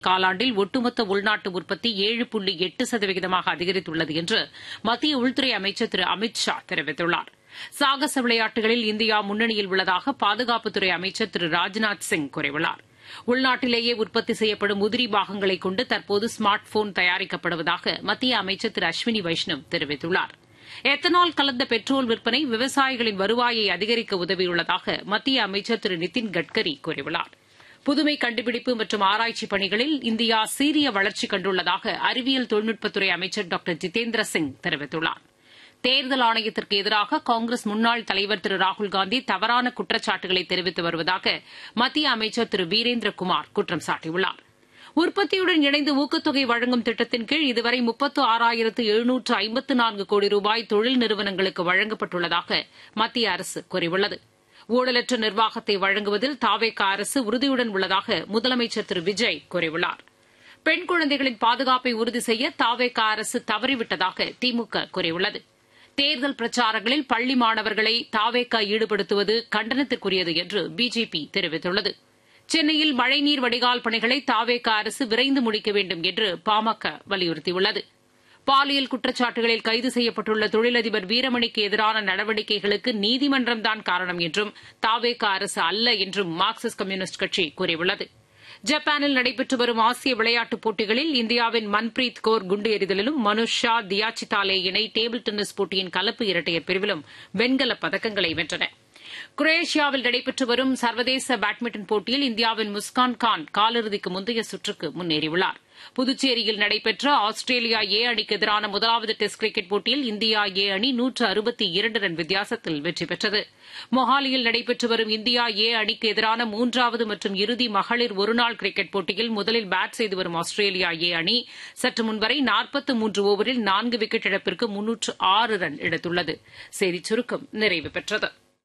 காலாண்டில் ஒட்டுமொத்த உள்நாட்டு உற்பத்தி ஏழு புள்ளி எட்டு சதவீதமாக அதிகரித்துள்ளது என்று மத்திய உள்துறை அமைச்சர் திரு அமித் ஷா தெரிவித்துள்ளார் சாகச விளையாட்டுகளில் இந்தியா முன்னணியில் உள்ளதாக பாதுகாப்புத்துறை அமைச்சர் திரு ராஜ்நாத் சிங் கூறியுள்ளார் உள்நாட்டிலேயே உற்பத்தி செய்யப்படும் உதிரி பாகங்களை கொண்டு தற்போது ஸ்மார்ட் போன் தயாரிக்கப்படுவதாக மத்திய அமைச்சர் திரு அஸ்வினி வைஷ்ணவ் தெரிவித்துள்ளார் எத்தனால் கலந்த பெட்ரோல் விற்பனை விவசாயிகளின் வருவாயை அதிகரிக்க உதவியுள்ளதாக மத்திய அமைச்சர் திரு நிதின் கட்கரி கூறியுள்ளார் புதுமை கண்டுபிடிப்பு மற்றும் ஆராய்ச்சி பணிகளில் இந்தியா சீரிய வளர்ச்சி கண்டுள்ளதாக அறிவியல் தொழில்நுட்பத்துறை அமைச்சர் டாக்டர் ஜிதேந்திர சிங் தெரிவித்துள்ளார் தேர்தல் ஆணையத்திற்கு எதிராக காங்கிரஸ் முன்னாள் தலைவர் திரு ராகுல்காந்தி தவறான குற்றச்சாட்டுகளை தெரிவித்து வருவதாக மத்திய அமைச்சர் திரு வீரேந்திரகுமார் குற்றம் சாட்டியுள்ளார் உற்பத்தியுடன் இணைந்து ஊக்கத்தொகை வழங்கும் திட்டத்தின் கீழ் இதுவரை முப்பத்து ஆறாயிரத்து எழுநூற்று ஐம்பத்து நான்கு கோடி ரூபாய் தொழில் நிறுவனங்களுக்கு வழங்கப்பட்டுள்ளதாக மத்திய அரசு கூறியுள்ளது ஊழலற்ற நிர்வாகத்தை வழங்குவதில் தாவேக அரசு உறுதியுடன் உள்ளதாக முதலமைச்சர் திரு விஜய் கூறியுள்ளார் பெண் குழந்தைகளின் பாதுகாப்பை உறுதி செய்ய தாவேக அரசு தவறிவிட்டதாக திமுக கூறியுள்ளது தேர்தல் பிரச்சாரங்களில் பள்ளி மாணவர்களை தாவேக ஈடுபடுத்துவது கண்டனத்திற்குரியது என்று பிஜேபி தெரிவித்துள்ளது சென்னையில் மழைநீர் வடிகால் பணிகளை தாவேக அரசு விரைந்து முடிக்க வேண்டும் என்று பாமக வலியுறுத்தியுள்ளது பாலியல் குற்றச்சாட்டுகளில் கைது செய்யப்பட்டுள்ள தொழிலதிபர் வீரமணிக்கு எதிரான நடவடிக்கைகளுக்கு நீதிமன்றம்தான் காரணம் என்றும் தாவேக அரசு அல்ல என்றும் மார்க்சிஸ்ட் கம்யூனிஸ்ட் கட்சி கூறியுள்ளது ஜப்பானில் நடைபெற்று வரும் ஆசிய விளையாட்டுப் போட்டிகளில் இந்தியாவின் மன்பிரீத் கौर குண்டு எறிதலிலும் மனுஷ் ஷா தியாச்சிதாலே இணை டேபிள் டென்னிஸ் போட்டியின் கலப்பு இரட்டையர் பிரிவிலும் வெண்கலப் பதக்கங்களை வென்றன குரேஷியாவில் நடைபெற்று வரும் சர்வதேச பேட்மிண்டன் போட்டியில் இந்தியாவின் முஸ்கான் கான் காலிறுதிக்கு முந்தைய சுற்றுக்கு முன்னேறியுள்ளார் புதுச்சேரியில் நடைபெற்ற ஆஸ்திரேலியா ஏ அணிக்கு எதிரான முதலாவது டெஸ்ட் கிரிக்கெட் போட்டியில் இந்தியா ஏ அணி நூற்று அறுபத்தி இரண்டு ரன் வித்தியாசத்தில் வெற்றி பெற்றது மொஹாலியில் நடைபெற்று வரும் இந்தியா ஏ அணிக்கு எதிரான மூன்றாவது மற்றும் இறுதி மகளிர் ஒருநாள் கிரிக்கெட் போட்டியில் முதலில் பேட் செய்து வரும் ஆஸ்திரேலியா ஏ அணி சற்று முன்வரை நாற்பத்து மூன்று ஓவரில் நான்கு விக்கெட் இழப்பிற்கு முன்னூற்று ஆறு ரன் எடுத்துள்ளது செய்திச் சுருக்கம் நிறைவு பெற்றது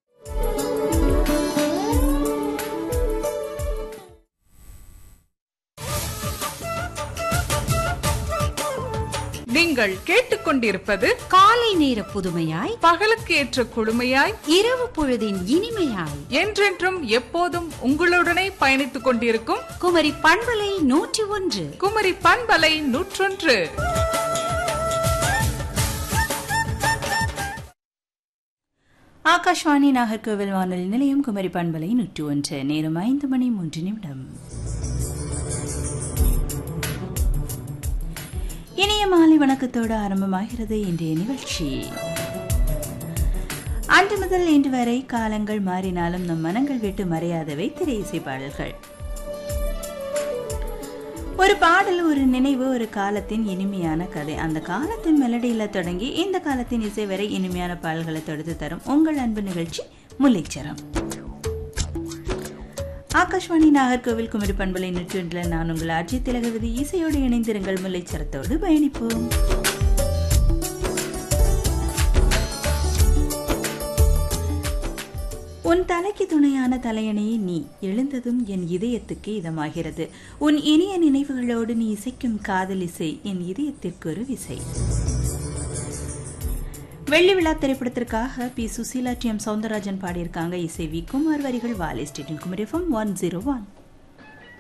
நீங்கள் கேட்டுக்கொண்டிருப்பது காலை நேர புதுமையாய் பகலுக்கு ஏற்ற குழுமையாய் இரவு பொழுதின் இனிமையாய் என்றென்றும் எப்போதும் உங்களுடனே பயணித்துக் கொண்டிருக்கும் குமரி பண்பலை நூற்றி ஒன்று குமரி பண்பலை நூற்றொன்று ஆகாஷ்வாணி நாகர்கோவில் வானொலி நிலையம் குமரி பண்பலை நூற்றி ஒன்று நேரம் ஐந்து மணி மூன்று நிமிடம் இனிய மாலை வணக்கத்தோடு ஆரம்பமாகிறது இன்றைய நிகழ்ச்சி அன்று முதல் இன்று வரை காலங்கள் மாறினாலும் நம் மனங்கள் விட்டு மறையாதவை திரை இசை பாடல்கள் ஒரு பாடல் ஒரு நினைவு ஒரு காலத்தின் இனிமையான கதை அந்த காலத்தின் மெலடியில தொடங்கி இந்த காலத்தின் இசை வரை இனிமையான பாடல்களை தொடுத்து தரும் உங்கள் அன்பு நிகழ்ச்சி முல்லைச்சரம் ஆகாஷ்வாணி நாகர்கோவில் குமரி பண்பலை நூற்றொன்றில் நான் உங்கள் ஆட்சி திலகவதி இசையோடு இணைந்திருங்கள் முல்லைச்சரத்தோடு பயணிப்போம் உன் தலைக்கு துணையான தலையணையை நீ எழுந்ததும் என் இதயத்துக்கு இதமாகிறது உன் இனிய நினைவுகளோடு நீ இசைக்கும் காதல் இசை என் இதயத்திற்கு ஒரு விசை வெள்ளி விழா திரைப்படத்திற்காக P Susheela T M Soundararajan பாடியிருக்காங்க இசை வி குமார் வரிகள் வாலி ஸ்டேட்டின் Kumari FM one zero one